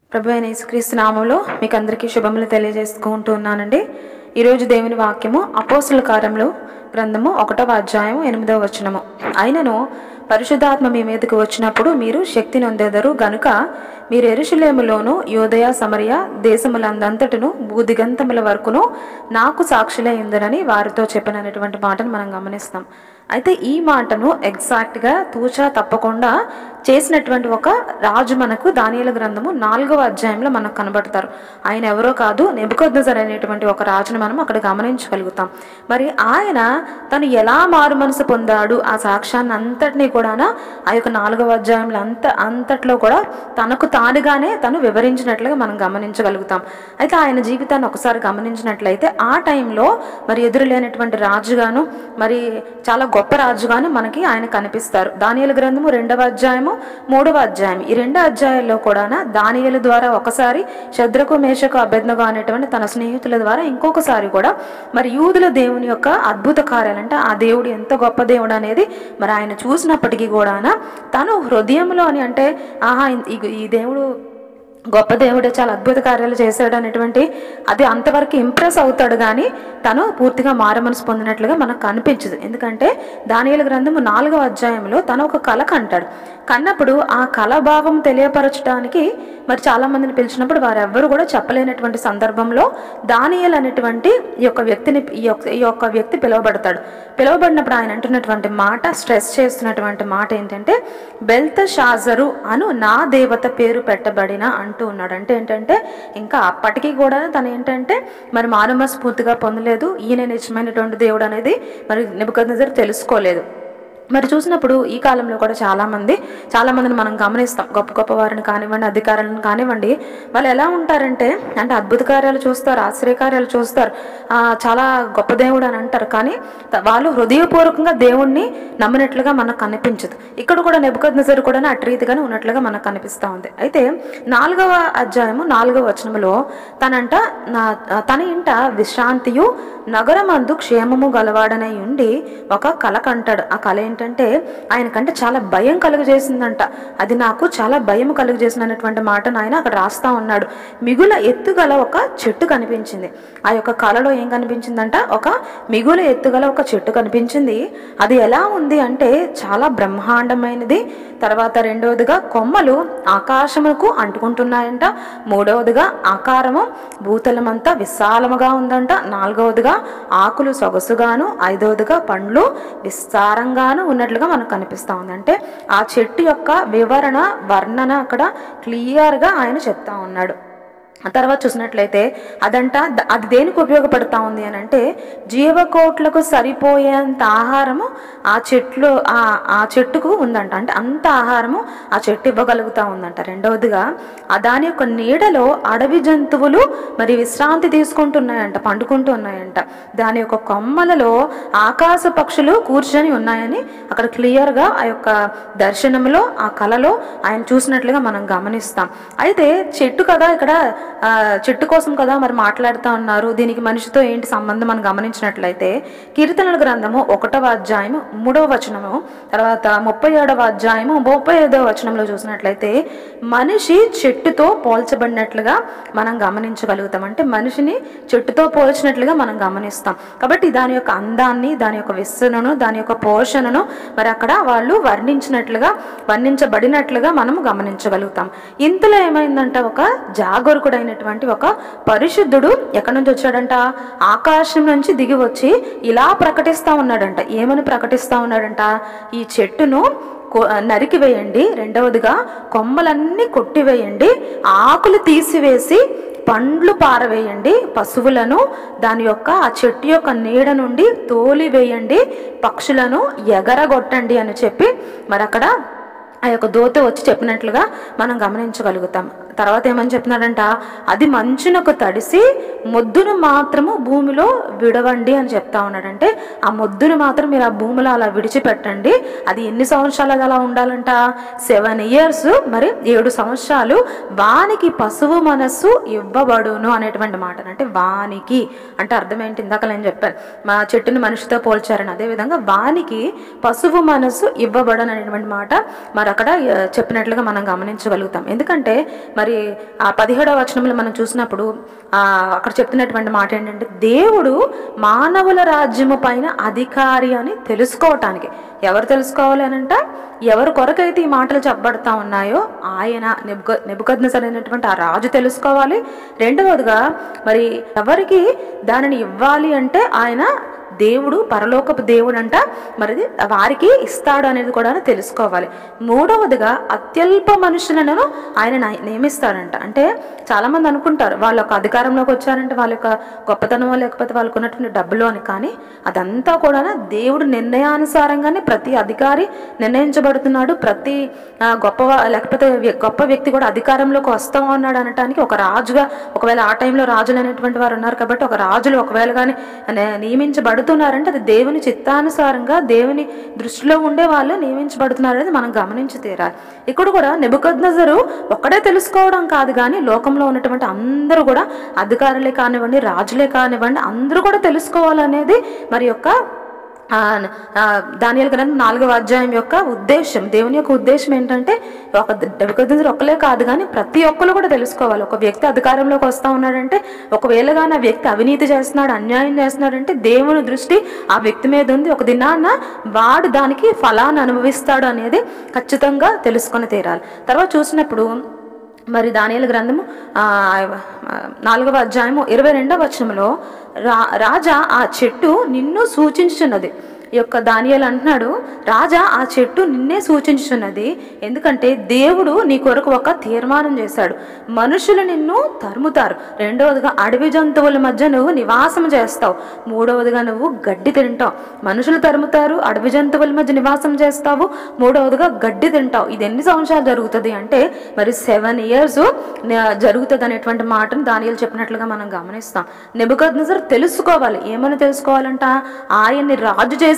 ప్రభు అయిన యేసుక్రీస్తు నామంలో మీకు అందరికీ శుభములు తెలియజేసుకుంటూ ఉన్నానండి ఈరోజు దేవుని వాక్యము అపోస్తుల కార్యంలో గ్రంథము ఒకటవ అధ్యాయం ఎనిమిదవ వచనము అయినను పరిశుద్ధాత్మ మీ మీదకు వచ్చినప్పుడు మీరు శక్తి నొందెదరు గనుక మీరు ఎరుషులేములోను యోదయ సమరయ దేశములందంతటను భూదిగంతముల వరకును నాకు సాక్షులై ఉందరని వారితో చెప్పినటువంటి మాటను మనం గమనిస్తాం అయితే ఈ మాటను ఎగ్జాక్ట్గా తూచా తప్పకుండా చేసినటువంటి ఒక రాజు మనకు దానియల గ్రంథము నాలుగవ అధ్యాయంలో మనకు కనబడతారు ఆయన ఎవరో కాదు నెబుకొద్నజర్ అనేటువంటి ఒక రాజును మనం అక్కడ గమనించగలుగుతాం మరి ఆయన తను ఎలా మారు మనసు పొందాడు ఆ సాక్ష్యాన్ని అంతటినీ కూడా ఆ యొక్క నాలుగవ అధ్యాయంలో అంత అంతట్లో కూడా తనకు తానుగానే తను వివరించినట్లుగా మనం గమనించగలుగుతాం అయితే ఆయన జీవితాన్ని ఒకసారి గమనించినట్లయితే ఆ టైంలో మరి ఎదురులేనటువంటి రాజుగాను మరి చాలా గొప్ప రాజుగాను మనకి ఆయన కనిపిస్తారు దానియల గ్రంథము రెండవ అధ్యాయము మూడవ అధ్యాయం ఈ రెండు అధ్యాయాల్లో కూడా దానియల ద్వారా ఒకసారి శద్రకు మేషకు అభ్యర్థనగా అనేటువంటి తన స్నేహితుల ద్వారా ఇంకొకసారి కూడా మరి యూదుల దేవుని యొక్క అద్భుత కార్యాలంటే ఆ దేవుడు ఎంత గొప్ప దేవుడు అనేది మరి ఆయన చూసినప్పటికీ కూడా తను హృదయంలో అని అంటే ఆహా ఈ- ఈ దేవుడు గొప్ప దేవుడే చాలా అద్భుత కార్యాలు చేశాడు అనేటువంటి అది అంతవరకు ఇంప్రెస్ అవుతాడు కానీ తను పూర్తిగా మారమనసు పొందినట్లుగా మనకు కనిపించదు ఎందుకంటే దానియల గ్రంథము నాలుగవ అధ్యాయంలో తను ఒక కళ కంటాడు కన్నప్పుడు ఆ కళ భావం తెలియపరచడానికి మరి చాలా మందిని పిలిచినప్పుడు వారెవ్వరు కూడా చెప్పలేనటువంటి సందర్భంలో దానియల్ అనేటువంటి ఈ యొక్క వ్యక్తిని ఈ యొక్క ఈ యొక్క వ్యక్తి పిలువబడతాడు పిలువబడినప్పుడు ఆయన అంటున్నటువంటి మాట స్ట్రెస్ చేస్తున్నటువంటి మాట ఏంటంటే బెల్త షాజరు అను నా దేవత పేరు పెట్టబడిన అంటూ ఉన్నాడు అంటే ఏంటంటే ఇంకా అప్పటికీ కూడా తను ఏంటంటే మరి మానవ స్ఫూర్తిగా పొందలేదు ఈయన నిజమైనటువంటి దేవుడు అనేది మరి నిబద్ద తెలుసుకోలేదు మరి చూసినప్పుడు ఈ కాలంలో కూడా చాలా మంది చాలా మందిని మనం గమనిస్తాం గొప్ప గొప్ప వారిని కానివ్వండి అధికారులను కానివ్వండి వాళ్ళు ఎలా ఉంటారంటే అంటే అద్భుత కార్యాలు చూస్తారు ఆశ్చర్యకార్యాలు చూస్తారు ఆ, చాలా గొప్ప దేవుడు అని అంటారు కానీ త- వాళ్ళు హృదయపూర్వకంగా దేవుణ్ణి నమ్మినట్లుగా మనకు కనిపించదు ఇక్కడ కూడా నెబుకద్నజర్ కూడా అటు రీతిగానే ఉన్నట్లుగా మనకు కనిపిస్తూ ఉంది అయితే నాలుగవ అధ్యాయము నాలుగవ వచనంలో తనంట నా తన ఇంట విశ్రాంతియు నగరమందు క్షేమము గలవాడనై ఉండి ఒక కళ కంటాడు ఆ కళ ఏంటంటే ఆయనకంటే చాలా భయం కలుగజేసిందంట అది నాకు చాలా భయం కలుగజేసినటువంటి మాటను ఆయన అక్కడ రాస్తా ఉన్నాడు మిగుల ఎత్తుగల ఒక చెట్టు కనిపించింది ఆ యొక్క కళలో ఏం కనిపించిందంట ఒక మిగుల ఎత్తుగల ఒక చెట్టు కనిపించింది అది ఎలా ఉంది అంటే చాలా బ్రహ్మాండమైనది తర్వాత రెండవదిగా కొమ్మలు ఆకాశముకు అంటుకుంటున్నాయంట మూడవదిగా ఆకారము భూతలమంతా విశాలముగా ఉందంట నాలుగవదిగా ఆకులు సొగసుగాను ఐదవదిగా పండ్లు విస్తారంగాను ఉన్నట్లుగా మనకు కనిపిస్తా ఉంది అంటే ఆ చెట్టు యొక్క వివరణ వర్ణన అక్కడ క్లియర్గా ఆయన చెప్తా ఉన్నాడు ఆ తర్వాత చూసినట్లయితే అదంట ద- అది దేనికి ఉపయోగపడతా ఉంది అని అంటే జీవకోట్లకు సరిపోయేంత ఆహారము ఆ చెట్లు ఆ ఆ చెట్టుకు ఉందంట అంటే అంత ఆహారము ఆ చెట్టు ఇవ్వగలుగుతా ఉందంట రెండవదిగా ఆ దాని యొక్క నీడలో అడవి జంతువులు మరి విశ్రాంతి తీసుకుంటున్నాయంట పండుకుంటూ ఉన్నాయంట దాని యొక్క కొమ్మలలో ఆకాశ పక్షులు కూర్చొని ఉన్నాయని అక్కడ క్లియర్గా ఆ యొక్క దర్శనంలో ఆ కళలో ఆయన చూసినట్లుగా మనం గమనిస్తాం అయితే చెట్టు కదా ఇక్కడ ఆ, చెట్టు కోసం కదా మరి మాట్లాడుతూ ఉన్నారు దీనికి మనిషితో ఏంటి సంబంధం అని గమనించినట్లయితే కీర్తనల గ్రంథము ఒకటవ అధ్యాయము మూడవ వచనము తర్వాత ముప్పై ఏడవ అధ్యాయము ముప్పై ఐదవ వచనంలో చూసినట్లయితే మనిషి చెట్టుతో పోల్చబడినట్లుగా మనం గమనించగలుగుతాం అంటే మనిషిని చెట్టుతో పోల్చినట్లుగా మనం గమనిస్తాం కాబట్టి దాని యొక్క అందాన్ని దాని యొక్క విస్తరణను దాని యొక్క పోషణను మరి అక్కడ వాళ్ళు వర్ణించినట్లుగా వర్ణించబడినట్లుగా మనం గమనించగలుగుతాం ఇంతలో ఏమైందంట ఒక జాగరూకుడైనటువంటి ఒక పరిశుద్ధుడు ఎక్కడి నుంచి వచ్చాడంట ఆకాశం నుంచి దిగి వచ్చి ఇలా ప్రకటిస్తా ఉన్నాడంట ఏమని ప్రకటిస్తా ఉన్నాడంట ఈ చెట్టును కొ- నరికివేయండి రెండవదిగా కొమ్మలన్నీ కొట్టివేయండి ఆకులు తీసివేసి పండ్లు పారవేయండి పశువులను దాని యొక్క ఆ చెట్టు యొక్క నీడ నుండి తోలివేయండి పక్షులను ఎగరగొట్టండి అని చెప్పి మరి అక్కడ ఆ యొక్క దోత వచ్చి చెప్పినట్లుగా మనం గమనించగలుగుతాం తర్వాత ఏమని చెప్తున్నాడంట అది మంచునకు తడిసి మొద్దును మాత్రము భూమిలో విడవండి అని చెప్తా ఉన్నాడంటే ఆ మొద్దును మాత్రం మీరు ఆ భూమిలో అలా విడిచిపెట్టండి అది ఎన్ని సంవత్సరాలు అది అలా ఉండాలంట సెవెన్ ఇయర్స్ మరి ఏడు సంవత్సరాలు వానికి పశువు మనస్సు ఇవ్వబడును అనేటువంటి మాట అంటే వానికి అంటే అర్థం ఏంటి ఇందాక నేను చెప్పాను మా చెట్టుని మనిషితో పోల్చారని అదేవిధంగా వానికి పశువు మనస్సు ఇవ్వబడను అనేటువంటి మాట మరి అక్కడ ఆ, చెప్పినట్లుగా మనం గమనించగలుగుతాం ఎందుకంటే మరి మరి ఆ పదిహేడవ వచనంలో మనం చూసినప్పుడు ఆ, అక్కడ చెప్తున్నటువంటి మాట ఏంటంటే దేవుడు మానవుల రాజ్యము పైన అధికారి అని తెలుసుకోవటానికి ఎవరు తెలుసుకోవాలి అని అంటే ఎవరి కొరకైతే ఈ మాటలు చెప్పబడతా ఉన్నాయో ఆయన నెబుక నెబుకద్న సరైనటువంటి ఆ రాజు తెలుసుకోవాలి రెండవదిగా మరి ఎవరికి దానిని ఇవ్వాలి అంటే ఆయన దేవుడు పరలోకపు దేవుడు అంట మరి వారికి ఇస్తాడు అనేది కూడా తెలుసుకోవాలి మూడవదిగా అత్యల్ప మనుషులను ఆయన నయ- నియమిస్తాడంట అంటే చాలామంది అనుకుంటారు వాళ్ళ యొక్క అధికారంలోకి వచ్చారంటే వాళ్ళ యొక్క గొప్పతనమో లేకపోతే వాళ్ళకు ఉన్నటువంటి డబ్బులో అని కానీ అదంతా కూడా దేవుడు నిర్ణయానుసారంగానే ప్రతి అధికారి నిర్ణయించబడుతున్నాడు ప్రతి ఆ, గొప్ప వా- లేకపోతే వ్య- గొప్ప వ్యక్తి కూడా అధికారంలోకి వస్తా ఉన్నాడు అనటానికి ఒక రాజుగా ఒకవేళ ఆ టైంలో రాజులు అనేటువంటి వారు ఉన్నారు కాబట్టి ఒక రాజులు ఒకవేళ కానీ నియమించబడుతున్నారంటే అది దేవుని చిత్తానుసారంగా దేవుని దృష్టిలో ఉండే వాళ్ళు నియమించబడుతున్నారు అనేది మనం గమనించి తీరాలి ఇక్కడ కూడా నెబుకద్నజరు ఒక్కడే తెలుసుకోవడం కాదు కానీ లోకంలో ఉన్నటువంటి అందరూ కూడా అధికారులే కానివ్వండి రాజులే కానివ్వండి అందరూ కూడా తెలుసుకోవాలనేది మరి యొక్క దానియల్ గ్రంథం నాలుగవ అధ్యాయం యొక్క ఉద్దేశం దేవుని యొక్క ఉద్దేశం ఏంటంటే ఒక నెబుకద్నెజరు ఒక్కలే కాదు కానీ ప్రతి ఒక్కరు కూడా తెలుసుకోవాలి ఒక వ్యక్తి అధికారంలోకి వస్తా ఉన్నాడంటే ఒకవేళ కానీ ఆ వ్యక్తి అవినీతి చేస్తున్నాడు అన్యాయం చేస్తున్నాడంటే దేవుని దృష్టి ఆ వ్యక్తి మీద ఉంది ఒక దినాన్న వాడు దానికి ఫలాన్ని అనుభవిస్తాడు అనేది ఖచ్చితంగా తెలుసుకొని తీరాలి తర్వాత చూసినప్పుడు మరి దానియల గ్రంథము ఆ, నాలుగవ అధ్యాయము ఇరవై రెండవ వచనంలో రా రాజా ఆ చెట్టు నిన్ను సూచించుచున్నది ఈ యొక్క దానియలు అంటున్నాడు రాజా ఆ చెట్టు నిన్నే సూచించుచున్నది ఎందుకంటే దేవుడు నీ కొరకు ఒక తీర్మానం చేశాడు మనుషులు నిన్ను తరుముతారు రెండవదిగా అడవి జంతువుల మధ్య నువ్వు నివాసం చేస్తావు మూడవదిగా నువ్వు గడ్డి తింటావు మనుషులు తరుముతారు అడవి జంతువుల మధ్య నివాసం చేస్తావు మూడవదిగా గడ్డి తింటావు ఇది ఎన్ని సంవత్సరాలు జరుగుతుంది అంటే మరి సెవెన్ ఇయర్స్ జరుగుతుంది అనేటువంటి మాటను దానియలు చెప్పినట్లుగా మనం గమనిస్తాం నెబుకద్నజర్ తెలుసుకోవాలి ఏమని తెలుసుకోవాలంట ఆయన్ని రాజు చేసింది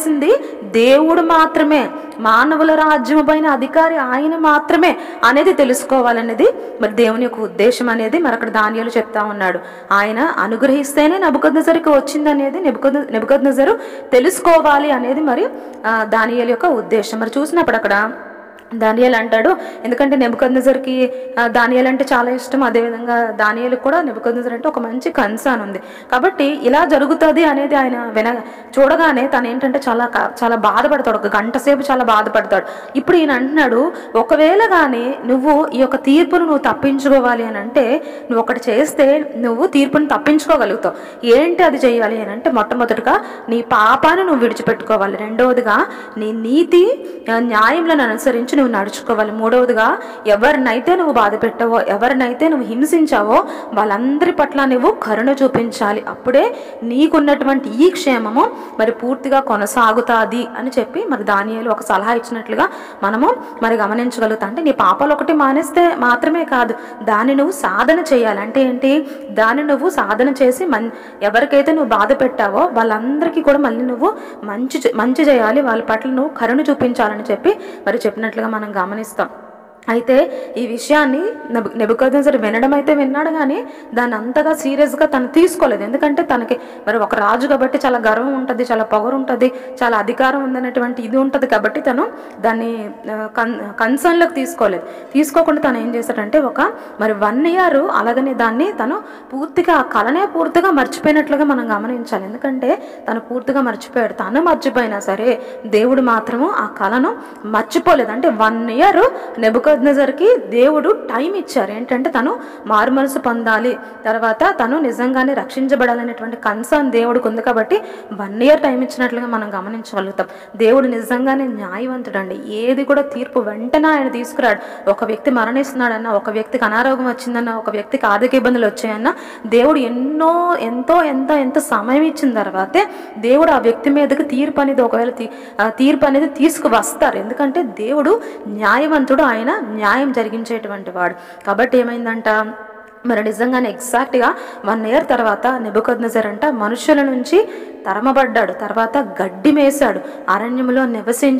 దేవుడు మాత్రమే మానవుల రాజ్యం పైన అధికారి ఆయన మాత్రమే అనేది తెలుసుకోవాలనేది మరి దేవుని యొక్క ఉద్దేశం అనేది మరి అక్కడ దానియాలు చెప్తా ఉన్నాడు ఆయన అనుగ్రహిస్తేనే నెబుకద్నజరికి వచ్చింది అనేది నెబుకద్ నెబుకద్నజరు తెలుసుకోవాలి అనేది మరి ఆ, దానియేలు యొక్క ఉద్దేశం మరి చూసినప్పుడు అక్కడ దానియల్ అంటాడు ఎందుకంటే నెబుకద్నజర్కి దానియల్ అంటే చాలా ఇష్టం అదేవిధంగా దానియలు కూడా నెబుకద్నజర్ అంటే ఒక మంచి కన్సర్న్ ఉంది కాబట్టి ఇలా జరుగుతుంది అనేది ఆయన విన చూడగానే తను ఏంటంటే చాలా క- చాలా బాధపడతాడు ఒక గంట సేపు చాలా బాధపడతాడు ఇప్పుడు ఈయన అంటున్నాడు ఒకవేళ కానీ నువ్వు ఈ యొక్క తీర్పును నువ్వు తప్పించుకోవాలి అని అంటే నువ్వు ఒకటి చేస్తే నువ్వు తీర్పును తప్పించుకోగలుగుతావు ఏంటి అది చేయాలి అని అంటే మొట్టమొదటిగా నీ పాపాన్ని నువ్వు విడిచిపెట్టుకోవాలి రెండవదిగా నీ నీతి ఆ, న్యాయములను అనుసరించి నువ్వు నడుచుకోవాలి మూడవదిగా ఎవరినైతే నువ్వు బాధ పెట్టావో ఎవరినైతే నువ్వు హింసించావో వాళ్ళందరి పట్ల నువ్వు కరుణ చూపించాలి అప్పుడే నీకున్నటువంటి ఈ క్షేమము మరి పూర్తిగా కొనసాగుతాది అని చెప్పి మరి దానియాలు ఒక సలహా ఇచ్చినట్లుగా మనము మరి గమనించగలుగుతాం అంటే నీ పాపాలు ఒకటి మానేస్తే మాత్రమే కాదు దాన్ని నువ్వు సాధన చేయాలి అంటే ఏంటి దాన్ని నువ్వు సాధన చేసి మన్ ఎవరికైతే నువ్వు బాధ పెట్టావో వాళ్ళందరికీ కూడా మళ్ళీ నువ్వు మంచి చే- మంచి చేయాలి వాళ్ళ పట్ల నువ్వు కరుణ చూపించాలని చెప్పి మరి చెప్పినట్లుగా మనం గమనిస్తాం అయితే ఈ విషయాన్ని నెబు నెబుకద్నెజర్ వినడం అయితే విన్నాడు కానీ దాన్ని అంతగా సీరియస్గా తను తీసుకోలేదు ఎందుకంటే తనకి మరి ఒక రాజు కాబట్టి చాలా గర్వం ఉంటుంది చాలా పొగరు ఉంటుంది చాలా అధికారం ఉందనేటువంటి ఇది ఉంటుంది కాబట్టి తను దాన్ని ఆ, కన్ కన్సర్న్లోకి తీసుకోలేదు తీసుకోకుండా తను ఏం చేశాడంటే ఒక మరి వన్ ఇయర్ అలాగనే దాన్ని తను పూర్తిగా ఆ కళనే పూర్తిగా మర్చిపోయినట్లుగా మనం గమనించాలి ఎందుకంటే తను పూర్తిగా మర్చిపోయాడు తను మర్చిపోయినా సరే దేవుడు మాత్రము ఆ కళను మర్చిపోలేదు అంటే వన్ ఇయర్ నెబుకద్నజర్కి దేవుడు టైం ఇచ్చారు ఏంటంటే తను మారు మనసు పొందాలి తర్వాత తను నిజంగానే రక్షించబడాలనేటువంటి కన్సర్న్ దేవుడికి ఉంది కాబట్టి వన్ ఇయర్ టైం ఇచ్చినట్లుగా మనం గమనించగలుగుతాం దేవుడు నిజంగానే న్యాయవంతుడండి ఏది కూడా తీర్పు వెంటనే ఆయన తీసుకురాడు ఒక వ్యక్తి మరణిస్తున్నాడన్నా ఒక వ్యక్తికి అనారోగ్యం వచ్చిందన్నా ఒక వ్యక్తికి ఆర్థిక ఇబ్బందులు వచ్చాయన్నా దేవుడు ఎన్నో ఎంతో ఎంత ఎంత సమయం ఇచ్చిన తర్వాతే దేవుడు ఆ వ్యక్తి మీదకి తీర్పు అనేది ఒకవేళ తీ- ఆ తీర్పు అనేది తీసుకువస్తారు ఎందుకంటే దేవుడు న్యాయవంతుడు ఆయన న్యాయం జరిగించేటువంటి వాడు కాబట్టి ఏమైందంట మరి నిజంగానే ఎగ్జాక్ట్గా వన్ ఇయర్ తర్వాత నెబుకద్నజర్ అంట మనుషుల నుంచి తరమబడ్డాడు తర్వాత గడ్డి మేశాడు అరణ్యములో నివసించాడు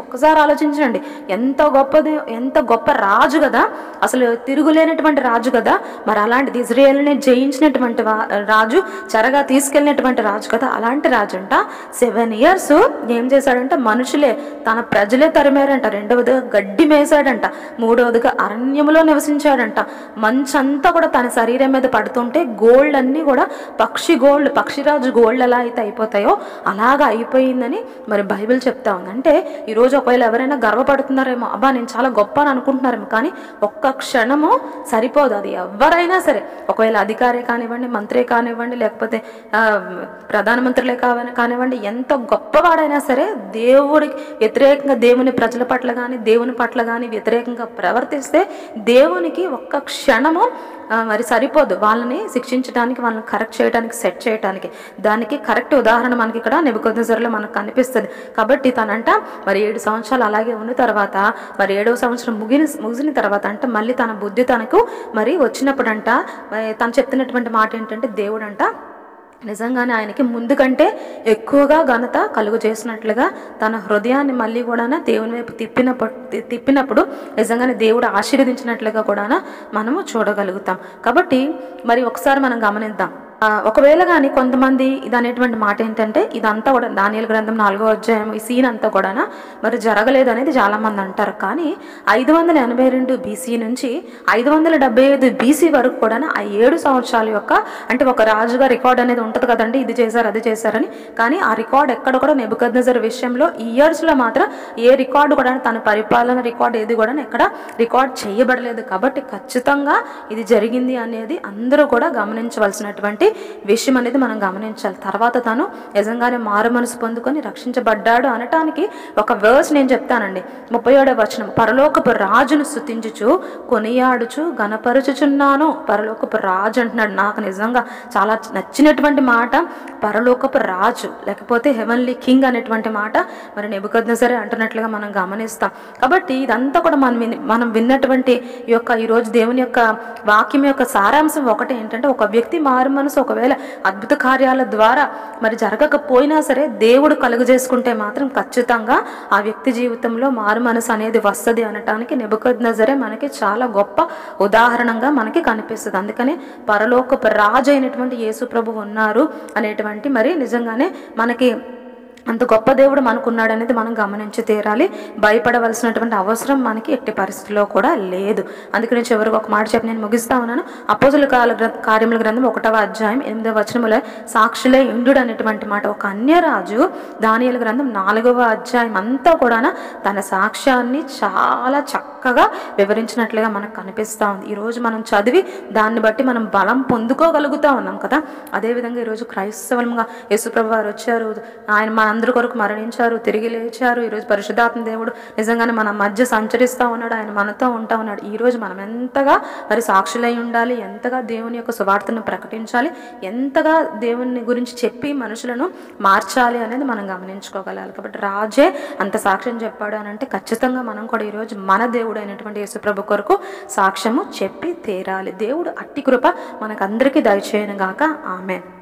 ఒక్కసారి ఆలోచించండి ఎంత గొప్పది ఎంత గొప్ప రాజు కదా అసలు తిరుగులేనటువంటి రాజు కదా మరి అలాంటిది ఇజ్రాయేల్ని జయించినటువంటి వా- రాజు చెరగా తీసుకెళ్ళినటువంటి రాజు కదా అలాంటి రాజు అంట సెవెన్ ఇయర్స్ ఏం చేశాడంట మనుషులే తన ప్రజలే తరిమారంట రెండవదిగా గడ్డి మేసాడంట మూడవదిగా అరణ్యములో నివసించాడంట మంచంతా కూడా తన శరీరం మీద పడుతుంటే గోల్డ్ అన్నీ కూడా పక్షి గోల్డ్ పక్షిరాజు గోల్డ్ ఎలా అయితే అయిపోతాయో అలాగా అయిపోయిందని మరి బైబిల్ చెప్తా ఉంది అంటే ఈరోజు ఒకవేళ ఎవరైనా గర్వపడుతున్నారేమో అబ్బా నేను చాలా గొప్ప అని అనుకుంటున్నారేమో కానీ ఒక్క క్షణము సరిపోదు అది ఎవరైనా సరే ఒకవేళ అధికారే కానివ్వండి మంత్రే కానివ్వండి లేకపోతే ఆ, ప్రధానమంత్రులే కావని కానివ్వండి ఎంత గొప్పవాడైనా సరే దేవుడికి వ్యతిరేకంగా దేవుని ప్రజల పట్ల కానీ దేవుని పట్ల కానీ వ్యతిరేకంగా ప్రవర్తిస్తే దేవునికి ఒక్క క్షణము ఆ, మరి సరిపోదు వాళ్ళని శిక్షించడానికి వాళ్ళని కరెక్ట్ చేయడానికి సెట్ చేయడానికి దానికి కరెక్ట్ ఉదాహరణ మనకి ఇక్కడ నెబుకొద్దుసరిలో మనకు కనిపిస్తుంది కాబట్టి తనంట మరి ఏడు సంవత్సరాలు అలాగే ఉన్న తర్వాత మరి ఏడవ సంవత్సరం ముగిన ముగిసిన తర్వాత అంటే మళ్ళీ తన బుద్ధి తనకు మరి వచ్చినప్పుడంట మరి తను చెప్తున్నటువంటి మాట ఏంటంటే దేవుడు అంట నిజంగానే ఆయనకి ముందు కంటే ఎక్కువగా ఘనత కలుగు చేసినట్లుగా తన హృదయాన్ని మళ్ళీ కూడా దేవుని వైపు తిప్పినప్పుడు తి- తిప్పినప్పుడు నిజంగానే దేవుడు ఆశీర్వదించినట్లుగా కూడా మనము చూడగలుగుతాం కాబట్టి మరి ఒకసారి మనం గమనిద్దాం ఆ, ఒకవేళ కానీ కొంతమంది ఇది అనేటువంటి మాట ఏంటంటే ఇదంతా కూడా దానియల గ్రంథం నాలుగో అధ్యాయం ఈ సీన్ అంతా కూడా మరి జరగలేదు అనేది చాలా మంది అంటారు కానీ ఐదు వందల ఎనభై రెండు బీసీ నుంచి ఐదు వందల డెబ్బై ఐదు బీసీ వరకు కూడా ఆ ఏడు సంవత్సరాల యొక్క అంటే ఒక రాజుగా రికార్డ్ అనేది ఉంటుంది కదండి ఇది చేశారు అది చేశారని కానీ ఆ రికార్డ్ ఎక్కడ కూడా నెబుకద్నజర్ విషయంలో ఈ ఇయర్స్లో మాత్రం ఏ రికార్డు కూడా తన పరిపాలన రికార్డ్ ఏది కూడా ఎక్కడ రికార్డ్ చేయబడలేదు కాబట్టి ఖచ్చితంగా ఇది జరిగింది అనేది అందరూ కూడా గమనించవలసినటువంటి విషయం అనేది మనం గమనించాలి తర్వాత తను నిజంగానే మారు మనసు పొందుకొని రక్షించబడ్డాడు అనటానికి ఒక వర్స్ నేను చెప్తానండి ముప్పై ఏడవ వచనం పరలోకపు రాజును స్థుతించుచు కొనియాడుచు గణపరుచుచున్నాను పరలోకపు రాజు అంటున్నాడు నాకు నిజంగా చాలా నచ్చినటువంటి మాట పరలోకపు రాజు లేకపోతే హెవెన్లీ కింగ్ అనేటువంటి మాట మరి నెబుకద్న సరే అంటున్నట్లుగా మనం గమనిస్తాం కాబట్టి ఇదంతా కూడా మనం విని- మనం విన్నటువంటి ఈ యొక్క ఈరోజు దేవుని యొక్క వాక్యం యొక్క సారాంశం ఒకటి ఏంటంటే ఒక వ్యక్తి మారు మనసు ఒకవేళ అద్భుత కార్యాల ద్వారా మరి జరగకపోయినా సరే దేవుడు కలుగు చేసుకుంటే మాత్రం ఖచ్చితంగా ఆ వ్యక్తి జీవితంలో మారు మనసు అనేది వస్తుంది అనటానికి నెబుకద్ నజరే మనకి చాలా గొప్ప ఉదాహరణంగా మనకి కనిపిస్తుంది అందుకని పరలోకపు రాజు అయినటువంటి యేసు ప్రభు ఉన్నారు అనేటువంటి మరి నిజంగానే మనకి అంత గొప్ప దేవుడు మనకున్నాడు అనేది మనం గమనించి తీరాలి భయపడవలసినటువంటి అవసరం మనకి ఎట్టి పరిస్థితిలో కూడా లేదు అందుకని చివరికి ఒక మాట చెప్పి నేను ముగిస్తా ఉన్నాను అపోజుల కాల గ్ర- కార్యముల గ్రంథం ఒకటవ అధ్యాయం ఎనిమిదవ వచనములో సాక్షులే ఇండు అనేటువంటి మాట ఒక అన్యరాజు దానియల గ్రంథం నాలుగవ అధ్యాయం అంతా కూడా తన సాక్ష్యాన్ని చాలా చక్కగా వివరించినట్లుగా మనకు కనిపిస్తూ ఉంది ఈరోజు మనం చదివి దాన్ని బట్టి మనం బలం పొందుకోగలుగుతా ఉన్నాం కదా అదేవిధంగా ఈరోజు క్రైస్తవంగా యేసుప్రభు వారు వచ్చారు ఆయన మన అందరి కొరకు మరణించారు తిరిగి లేచారు ఈరోజు పరిశుద్ధాత్మ దేవుడు నిజంగానే మన మధ్య సంచరిస్తూ ఉన్నాడు ఆయన మనతో ఉంటా ఉన్నాడు ఈరోజు మనం ఎంతగా మరి సాక్షులై ఉండాలి ఎంతగా దేవుని యొక్క సువార్తను ప్రకటించాలి ఎంతగా దేవుని గురించి చెప్పి మనుషులను మార్చాలి అనేది మనం గమనించుకోగలాలి కాబట్టి రాజే అంత సాక్ష్యం చెప్పాడు అని అంటే ఖచ్చితంగా మనం కూడా ఈరోజు మన దేవుడు అయినటువంటి యేసుప్రభు కొరకు సాక్ష్యము చెప్పి తీరాలి దేవుడు అట్టి కృప మనకందరికీ దయచేయను గాక ఆమెన్